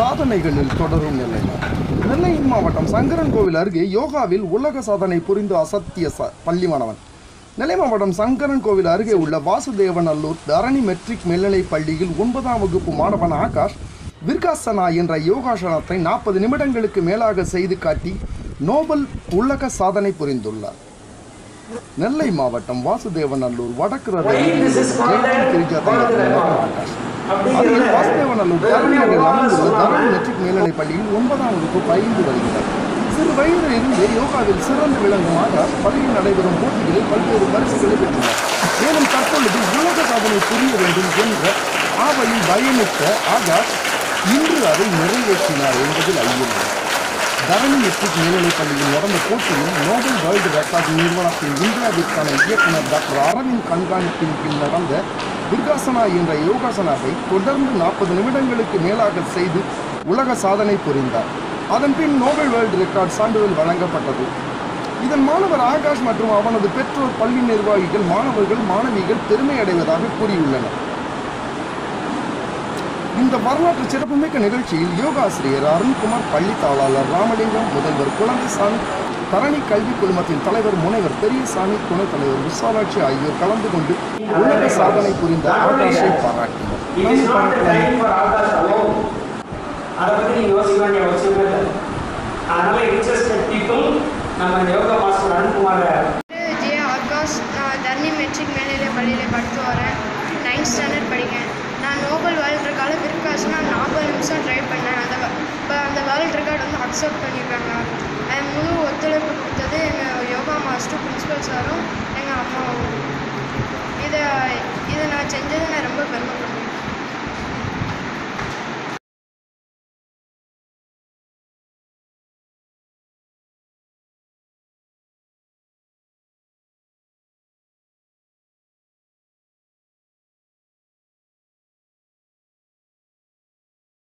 சாதனைகளில் தொடரும் நெல்லை நெல்லை மாவட்டம் சங்கரன் கோவில் அருகே யோகாவில் உலக சாதனை புரிந்து அசத்திய ச பள்ளி மாணவன் நெல்லை மாவட்டம் சங்கரன் கோவில் அருகே உள்ள வாசுதேவநல்லூர் தரணி மெட்ரிக் மேல்நிலைப் பள்ளியில் ஒன்பதாம் வகுப்பு மாணவன் ஆகாஷ் விர்காசனா என்ற யோகாசனத்தை நாற்பது நிமிடங்களுக்கு மேலாக செய்து காட்டி நோபல் உலக சாதனை புரிந்துள்ளார் நெல்லை மாவட்டம் வாசுதேவநல்லூர் வடக்கு ரத வீதியில் ஜெயலலிதா கிரிஜா தங்கத்தின் மகன் ஆகாஷ் அதில் வாசுதேவநல்லூர் தரணி நகரில் அமைந்துள்ள தரணி மெட்ரிக் மேல்நிலைப் பள்ளியில் ஒன்பதாம் வகுப்பு பயின்று வருகிறார் சிறு வயதில் இருந்து யோகாவில் சிறந்து விளங்கும் ஆகாஷ் பள்ளியில் நடைபெறும் போட்டிகளில் பல்வேறு பரிசுகளை பெற்றுள்ளார் மேலும் தற்பொழுது உலக சாதனை புரிய வேண்டும் என்ற ஆவலில் பயணித்த ஆகாஷ் இன்று அதை நிறைவேற்றினார் என்பதில் ஐயமில்லை தரணி மெட்ரிக் மேல்நிலைப் பள்ளியில் நடந்த போட்டியில் நோபல் வேர்ல்டு ரெக்கார்ட் நிறுவனத்தின் இந்தியாவிற்கான இயக்குனர் டாக்டர் அரவிந்த் கண்காணிப்பின் கீழ் நடந்த துர்காசனா என்ற யோகாசனாவை தொடர்ந்து நாற்பது நிமிடங்களுக்கு மேலாக செய்து உலக சாதனை புரிந்தார் அதன் பின் நோபல் வேர்ல்டு ரெக்கார்ட் சான்றிதழ் வழங்கப்பட்டது இதன் மாணவர் ஆகாஷ் மற்றும் அவனது பெற்றோர் பள்ளி நிர்வாகிகள் மாணவர்கள் மாணவிகள் பெருமை அடைவதாக கூறியுள்ளனர் இந்த வரலாற்று சிறப்புமிக்க நிகழ்ச்சியில் யோகாசிரியர் அருண்குமார் பள்ளி தாளாளர் ராமலிங்கம் முதல்வர் குழந்தைசாமி தரணி கல்வி குழுமத்தின் தலைவர் முனைவர் பெரியசாமி துணைத் தலைவர் விசாலாட்சி ஆகியோர் கலந்து கொண்டு உலக சாதனை புரிந்த ஆகாஷை பாராட்டினர் It is not a time for others alone. அதை பற்றி நீங்கள் யோசிக்க வேண்டிய அவசியமே இல்லை அதனால இன்ட்ரெஸ்டட் பீப்புள் நம்ம இந்த யோகா மாஸ்டர் அனுப்புவாங்க ஜே ஆகாஷ் நான் தர்ணி மெட்ரிக் மேல்நிலை பள்ளியில் படித்து வரேன் நைன்த் ஸ்டாண்டர்ட் படிக்கேன் நான் நோபல் வேர்ல்ட் ரெக்கார்டு விற்காசுனா நாற்பது நிமிஷம் ட்ரை பண்ணேன் அந்த வ- இப்போ அந்த வேர்ல்ட் ரெக்கார்டு வந்து அக்செப்ட் பண்ணியிருக்காங்க அது முழு ஒத்துழைப்பு கொடுத்தது எங்கள் யோகா மாஸ்டர் பிரின்சிபல் சாரும் எங்கள் அம்மாவும் இதை